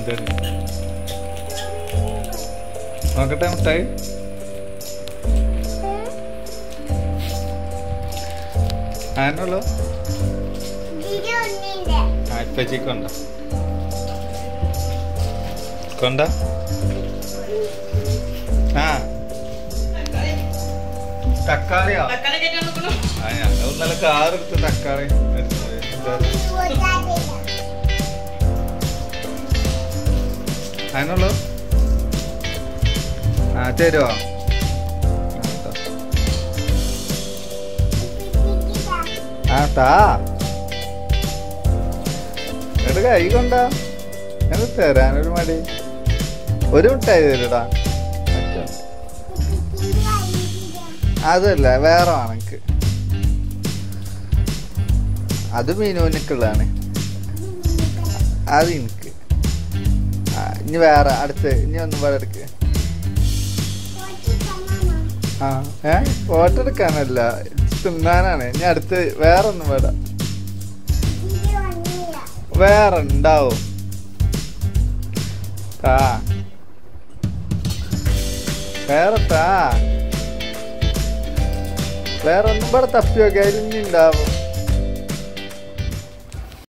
ഇതൊരു നോക്കട്ടെ മുട്ടായി ആനുള്ളൂ ആ ഇപ്പച്ചി കൊണ്ട കൊണ്ട ആ തക്കാളിയോ തക്കാളി കയറ്റാൻ നോക്കണോ ആ ഞങ്ങൾ ഇന്നലെ കാർ എടുത്ത് തക്കാളി അതിനുള്ളൂ ആ തരുമോ ആ താ എട് കൈ കൊണ്ടാ എന്ത് തരാനൊരു മടി ഒരു മിഠായി തരൂടാ മറ്റോ അതല്ല വേറെ ആണ് എനിക്ക് അത് മീനുവിനക്കുള്ളതാണ് അത് എനിക്ക് ആ, ഇനി വേറെ അടുത്ത് ഇനി ഒന്നും വേറെ എടുക്ക് ആ ഏ ഫോട്ടോ എടുക്കാനല്ല തിന്നാനാണ് ഇനി അടുത്ത് വേറെ ഒന്നും വേണ്ട വേറെ ഉണ്ടാവും താ വേറെ താ വേറെ ഒന്നും ഇവിടെ തപ്പി നോക്കി അതിൽ ഇനി ഉണ്ടാവും